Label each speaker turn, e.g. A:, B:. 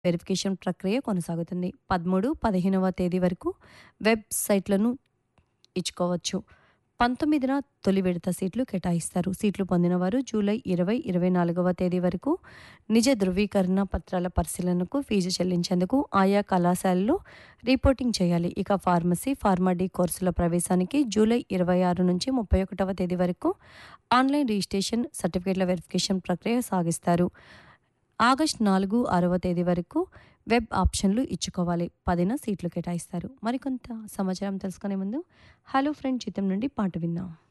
A: verification ప్రక్రియ కొనసాగుతుంది పదమూడు పదిహేనవ తేదీ వరకు వెబ్సైట్లను ఇచ్చుకోవచ్చు పంతొమ్మిదిన తొలి విడత సీట్లు కేటాయిస్తారు సీట్లు పొందిన వారు జూలై ఇరవై ఇరవై నాలుగవ తేదీ వరకు నిజ ధృవీకరణ పత్రాల పరిశీలనకు ఫీజు చెల్లించేందుకు ఆయా కళాశాలలో రిపోర్టింగ్ చేయాలి ఇక ఫార్మసీ ఫార్మా డి కోర్సుల ప్రవేశానికి జూలై ఇరవై ఆరు నుంచి ముప్పై ఒకటవ తేదీ వరకు ఆన్లైన్ రిజిస్ట్రేషన్ సర్టిఫికేట్ల వెరిఫికేషన్ ప్రక్రియ సాగిస్తారు ఆగస్ట్ నాలుగు ఆరవ తేదీ వరకు వెబ్ ఆప్షన్లు ఇచ్చుకోవాలి పదిన సీట్లు కేటాయిస్తారు మరికొంత సమాచారం తెలుసుకునే ముందు హలో ఫ్రెండ్ చిత్రం నుండి పాట విందాం